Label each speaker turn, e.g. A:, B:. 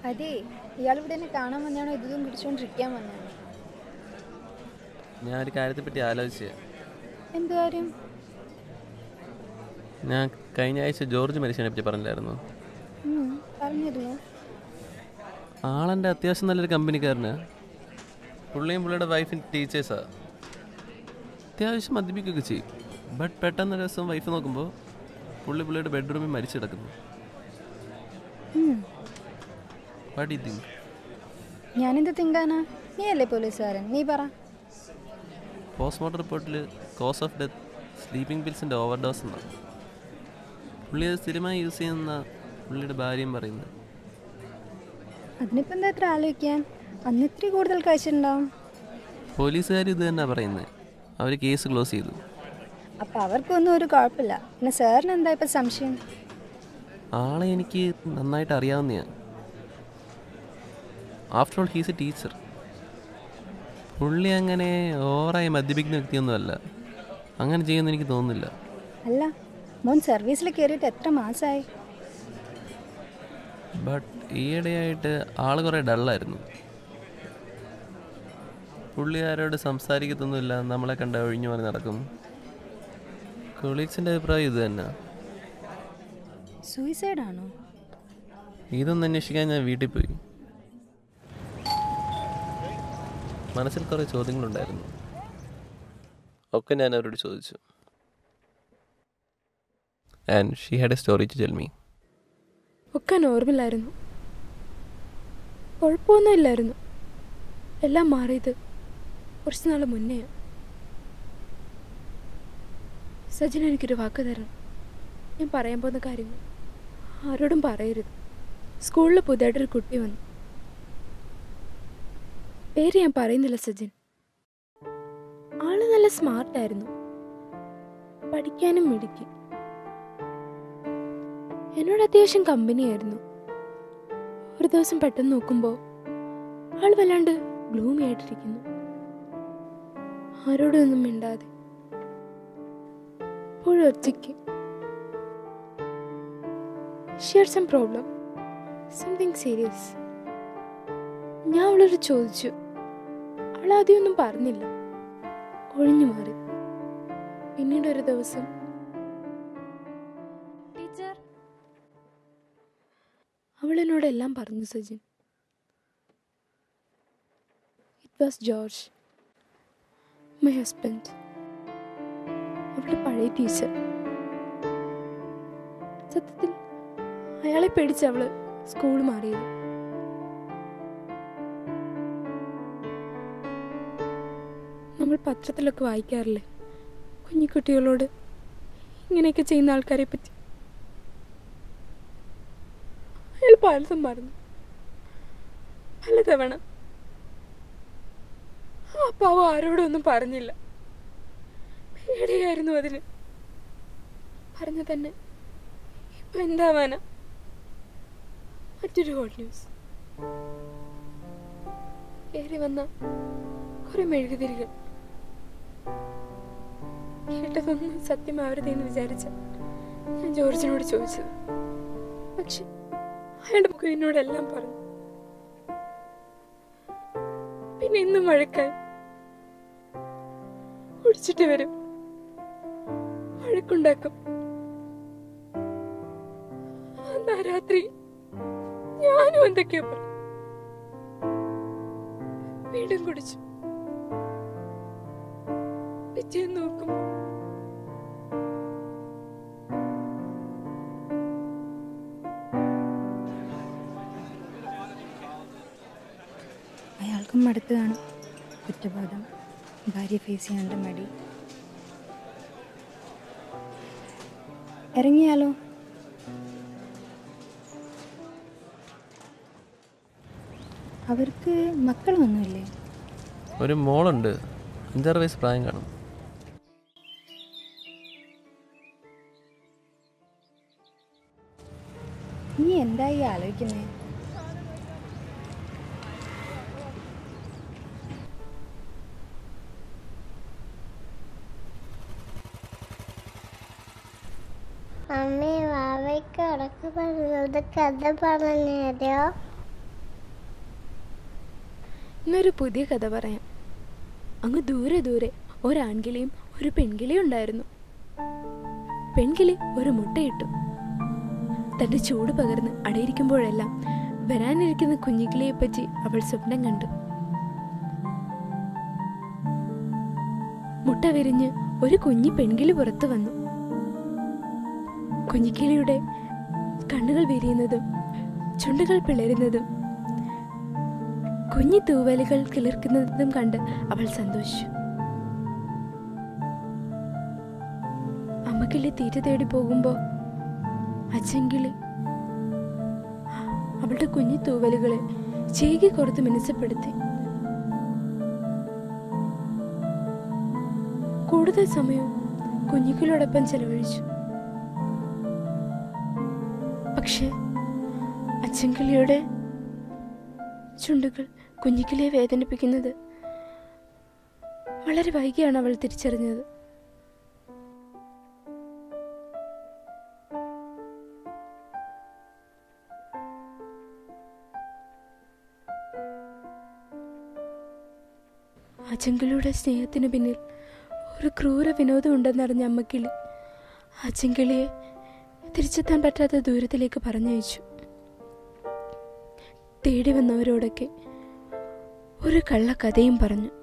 A: അതെ ഇയാളിവിടെ എന്നെ കാണാൻ വന്നാണോ ഇതും കുടിച്ചോണ്ടിരിക്കാൻ വന്നാണോ
B: ഞാൻ ഒരു കാര്യത്തെപ്പറ്റി ആലോചിച്ച്
A: എന്ത് കാര്യം
B: ഞാൻ കഴിഞ്ഞ ആഴ്ച ജോർജ് മരിച്ചതിനെ പറ്റി പറഞ്ഞില്ലായിരുന്നു
A: ഉം, പറഞ്ഞിരുന്നു
B: ആളെൻ്റെ അത്യാവശ്യം നല്ലൊരു കമ്പനിക്കാരന് പുള്ളിയും പുള്ളിയുടെ വൈഫിൻ ടീച്ചേഴ്സാ അത്യാവശ്യം മദ്യപിക്കുകയൊക്കെ ചെയ്യും ബട്ട് പെട്ടെന്ന് ഒരു ദിവസം വൈഫ് നോക്കുമ്പോൾ പുള്ളി പുള്ളിയുടെ ബെഡ്റൂമിൽ മരിച്ചു കിടക്കുന്നു വാട്ട് യു തിങ്ക്
A: ഞാനെന്ത് തിങ്കാനാ നീ അല്ലേ പോലീസുകാരൻ നീ പറ
B: പോസ്റ്റ്മോർട്ടം റിപ്പോർട്ടിൽ കോസ് ഓഫ് ഡെത്ത് സ്ലീപ്പിംഗ് പിൽസിൻ്റെ ഓവർ ഡോസ് എന്നാണ് പുള്ളി അത് സ്ഥിരമായി യൂസ് ചെയ്യുന്ന പുള്ളിയുടെ ഭാര്യയും പറയുന്നത്
A: അതിനിപ്പോൾ എന്താ ഇത്ര ആലോചിക്കാൻ അന്ന് ഇത്തിരി കൂടുതൽ കഴിച്ചിട്ടുണ്ടാവും
B: പോലീസുകാർ ഇത് തന്നെ പറയുന്നത് അവർ കേസ് ക്ലോസ് ചെയ്തു
A: അപ്പം അവർക്കൊന്നും ഒരു കുഴപ്പമില്ല പിന്നെ സാറിന് എന്താ ഇപ്പം സംശയം
B: ആളെ എനിക്ക് നന്നായിട്ട് അറിയാവുന്നതാണ് after all he's a teacher പുള്ളി അങ്ങനെ ഓവറായി മദ്യപിക്കുന്ന വ്യക്തിയൊന്നുമല്ല അങ്ങനെ ചെയ്യുമെന്ന് എനിക്ക് തോന്നുന്നില്ല
A: അല്ല മോൻ സർവീസിൽ കയറിയിട്ട് എത്ര മാസമായി
B: ബട്ട് ഈയിടെയായിട്ട് ആൾ കുറേ ഡള്ളായിരുന്നു പുള്ളി ആരോട് സംസാരിക്കത്തൊന്നുമില്ല നമ്മളെ കണ്ട ഒഴിഞ്ഞു മാറി നടക്കും കൊളീഗ്സിൻ്റെ അഭിപ്രായം ഇത് തന്നെ
A: സൂയിസൈഡ് ആണോ
B: ഇതൊന്നും അന്വേഷിക്കാൻ ഞാൻ വീട്ടിൽ പോയി മനസ്സിൽ കുറേ ചോദ്യങ്ങളുണ്ടായിരുന്നു ഒക്കെ ഞാൻ അവരോട് ചോദിച്ചു and she had a story to tell me
C: ഒക്കെ നോർമലായിരുന്നു കുഴപ്പമൊന്നുമില്ലായിരുന്നു എല്ലാം മാറിയത് കുറച്ച് നാൾ മുന്നേ സജിൻ എനിക്കൊരു വാക്ക് തരണം ഞാൻ പറയാൻ പോകുന്ന കാര്യങ്ങൾ ആരോടും പറയരുത് സ്കൂളിൽ പുതിയതായിട്ടൊരു കുട്ടി വന്നു പേര് ഞാൻ പറയുന്നില്ല സജിൻ ആള് നല്ല സ്മാർട്ടായിരുന്നു പഠിക്കാനും മിടുക്കി എന്നോട് അത്യാവശ്യം കമ്പനിയായിരുന്നു ഒരു ദിവസം പെട്ടെന്ന് നോക്കുമ്പോൾ ആൾ വല്ലാണ്ട് ഗ്ലൂമി ആയിട്ടിരിക്കുന്നു ആരോടും ഒന്നും മിണ്ടാതെ എപ്പോഴും ഒറ്റയ്ക്ക് ഷിയർ സം പ്രോബ്ലം സംതിങ് സീരിയസ് ഞാൻ അവളോട് ചോദിച്ചു അവൾ ആദ്യമൊന്നും പറഞ്ഞില്ല ഒഴിഞ്ഞു മാറി പിന്നീട് ഒരു ദിവസം
A: ടീച്ചർ
C: അവൾ എന്നോട് എല്ലാം പറഞ്ഞു Sajin it was George my husband അവളുടെ പഴയ ടീച്ചർ സത്യത്തിൽ അയാളെ പേടിച്ച് അവള് സ്കൂൾ മാറിയത് നമ്മൾ പത്രത്തിലൊക്കെ വായിക്കാറില്ലേ കുഞ്ഞിക്കുട്ടികളോട് ഇങ്ങനെയൊക്കെ ചെയ്യുന്ന ആൾക്കാരെ പറ്റി അയാൾ പലതും പറഞ്ഞു പലതവണ ആ പാവം ആരോടും ഒന്നും പറഞ്ഞില്ല പേടിയായിരുന്നു അതിന് പറഞ്ഞു തന്നെ ഇപ്പൊ എന്താവാനാ മറ്റൊരു ഹോട്ട് ന്യൂസ് കയറി വന്ന കുറെ മെഴുകുതിരികൾ കേട്ടതൊന്നും സത്യമാവരുതെന്ന് വിചാരിച്ച ഞാൻ ജോർജിനോട് ചോദിച്ചത് പക്ഷെ അയാളുടെ മുഖം എന്നോടെല്ലാം പറഞ്ഞു പിന്നെ ഇന്നും വഴക്കായി കുടിച്ചിട്ട് വരും വഴക്കുണ്ടാക്കും അന്ന് ആ രാത്രി ഞാനും എന്തൊക്കെയോ പറഞ്ഞു വീണ്ടും കുടിച്ചു പിറ്റേന്ന് നോക്കുമ്പോ
A: അയാൾക്കും മടുത്ത് കാണും കുറ്റബോധം ഭാര്യ ഫേസ് ചെയ്യാണ്ട് മടി ഇറങ്ങിയാലോ അവർക്ക് മക്കളൊന്നുമില്ലേ
B: ഒരു മോളുണ്ട് അഞ്ചാറ് വയസ്സ് പ്രായം കാണും
A: നീ എന്തായി ആലോചിക്കുന്നേ
D: മമ്മി വാവയ്ക്ക് ഉറക്കം പറഞ്ഞത് കഥ പറഞ്ഞു തരോ
C: ഇന്നൊരു പുതിയ കഥ പറയാം അങ്ങ് ദൂരെ ദൂരെ ഒരാൺകിളിയും ഒരു പെൺകിളിയും ഉണ്ടായിരുന്നു പെൺകിളി ഒരു മുട്ടയിട്ടു തന്റെ ചൂട് പകർന്ന് അടയിരിക്കുമ്പോഴെല്ലാം വരാനിരിക്കുന്ന കുഞ്ഞിക്കിളിയെപ്പറ്റി അവൾ സ്വപ്നം കണ്ടു മുട്ട വിരിഞ്ഞ് ഒരു കുഞ്ഞി പെൺകിളി പുറത്തു വന്നു കുഞ്ഞിക്കിളിയുടെ കണ്ണുകൾ വിരിയുന്നതും ചുണ്ടുകൾ പിളരുന്നതും കുഞ്ഞി തൂവലുകൾ കിളിർക്കുന്നതും കണ്ട് അവൾ സന്തോഷിച്ചു അമ്മക്കിളി തീറ്റ തേടി പോകുമ്പോ അച്ഛൻകിളി അവളുടെ കുഞ്ഞു തൂവലുകളെ ചീകി കൊടുത്ത് മിനുസപ്പെടുത്തി കൂടുതൽ സമയവും കുഞ്ഞിക്കിളിയോടൊപ്പം ചെലവഴിച്ചു പക്ഷേ അച്ഛൻകിളിയുടെ ചുണ്ടുകൾ കുഞ്ഞിക്കിളിയെ വേദനിപ്പിക്കുന്നത് വളരെ വൈകിയാണ് അവൾ തിരിച്ചറിഞ്ഞത് അച്ചങ്കിളിയുടെ സ്നേഹത്തിന് പിന്നിൽ ഒരു ക്രൂര വിനോദം ഉണ്ടെന്നറിഞ്ഞ അമ്മക്കിളി അച്ചങ്കിളിയെ തിരിച്ചെത്താൻ പറ്റാത്ത ദൂരത്തിലേക്ക് പറഞ്ഞയച്ചു തേടി വന്നവരോടൊക്കെ ഒരു കള്ളക്കഥയും പറഞ്ഞു